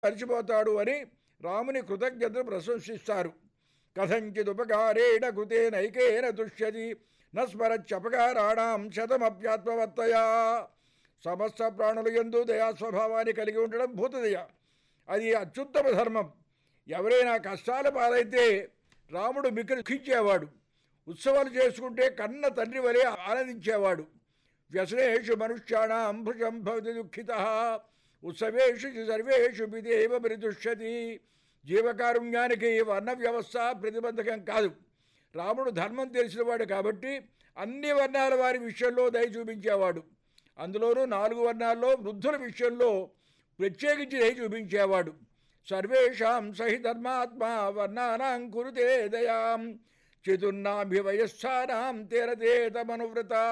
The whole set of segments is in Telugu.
మరిచిపోతాడు అని రాముని కృతజ్ఞతను ప్రశంసిస్తారు కథంచిదుపకారేణ కృతేనైకేన తుష్యతి నస్మరత్యపకారాణం శతమప్యాత్మవర్తయా సమస్త ప్రాణుల ఎందు దయా స్వభావాన్ని కలిగి ఉండడం భూతదయ అది అత్యుత్తమ ధర్మం ఎవరైనా కష్టాల పాలైతే రాముడు మిక్కిలి దుఃఖించేవాడు ఉత్సవాలు చేసుకుంటే కన్న తండ్రి వలె ఆనందించేవాడు వ్యసనేషు మనుష్యాణం భుజం భవతి దుఃఖిత ఉత్సవేషు చ సర్వేషు పిదేవ పరిదుష్యతి జీవకారుణ్యానికి వర్ణ వ్యవస్థ ప్రతిబంధకం కాదు రాముడు ధర్మం తెలిసినవాడు కాబట్టి అన్ని వర్ణాల వారి విషయంలో దయ చూపించేవాడు అందులోనూ నాలుగు వర్ణాల్లో వృద్ధుల విషయంలో ప్రత్యేకించి దయ చూపించేవాడు సర్వేషాం సహి ధర్మాత్మా వర్ణానాం కురుతే దయాం చతుర్నాభివయస్థానాం తీరతే తమనువ్రతా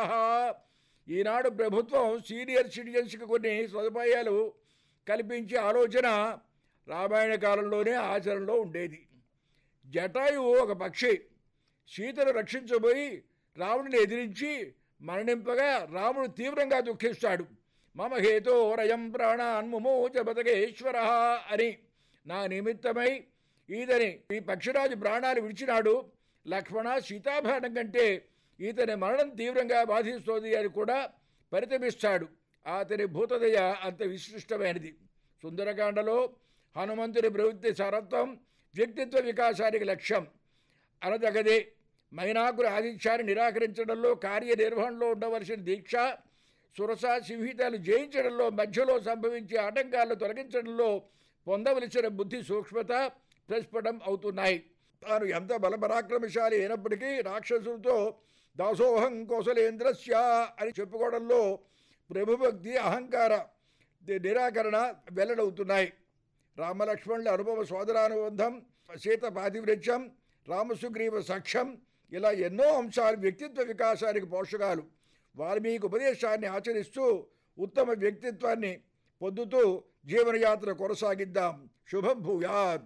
ఈనాడు ప్రభుత్వం సీనియర్ సిటిజన్స్కి కొన్ని సదుపాయాలు కల్పించే ఆలోచన రామాయణ కాలంలోనే ఆచరణలో ఉండేది జటాయువు ఒక పక్షి సీతను రక్షించబోయి రాముడిని ఎదిరించి మరణింపగా రాముడు తీవ్రంగా దుఃఖిస్తాడు మమ హేతో రయం ప్రాణాన్ ముమోచ బతకేశ్వర అని నా నిమిత్తమై ఈతని ఈ పక్షిరాజు ప్రాణాలు విడిచినాడు లక్ష్మణ సీతాభరణం కంటే ఈతని మరణం తీవ్రంగా బాధిస్తోంది అని కూడా పరితపిస్తాడు అతని భూతదయ అంత విశిష్టమైనది సుందరకాండలో హనుమంతుని ప్రవృత్తి సారత్వం వ్యక్తిత్వ వికాసానికి లక్ష్యం అనదగదే మైనాకుల ఆదిత్యాన్ని నిరాకరించడంలో కార్యనిర్వహణలో ఉండవలసిన దీక్ష సురస సింహితాలు జయించడంలో మధ్యలో సంభవించే ఆటంకాలను తొలగించడంలో పొందవలసిన బుద్ధి సూక్ష్మత ప్రస్ఫుటం అవుతున్నాయి తాను ఎంత బలపరాక్రమశాలి అయినప్పటికీ రాక్షసులతో దాసోహం కౌశలేంద్రస్య అని చెప్పుకోవడంలో ప్రభుభక్తి అహంకార నిరాకరణ వెల్లడవుతున్నాయి రామలక్ష్మణుల అనుభవ సోదరానుబంధం సీత పాతివ్రత్యం రామసుగ్రీవ సాక్ష్యం ఇలా ఎన్నో అంశాలు వ్యక్తిత్వ వికాసానికి పోషకాలు వాల్మీకి ఉపదేశాన్ని ఆచరిస్తూ ఉత్తమ వ్యక్తిత్వాన్ని పొందుతూ జీవనయాత్ర కొనసాగిద్దాం శుభం భూయాత్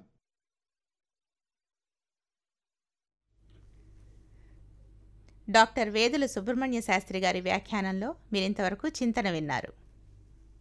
డాక్టర్ వేదుల సుబ్రహ్మణ్య శాస్త్రి గారి వ్యాఖ్యానంలో మీరింతవరకు చింతన విన్నారు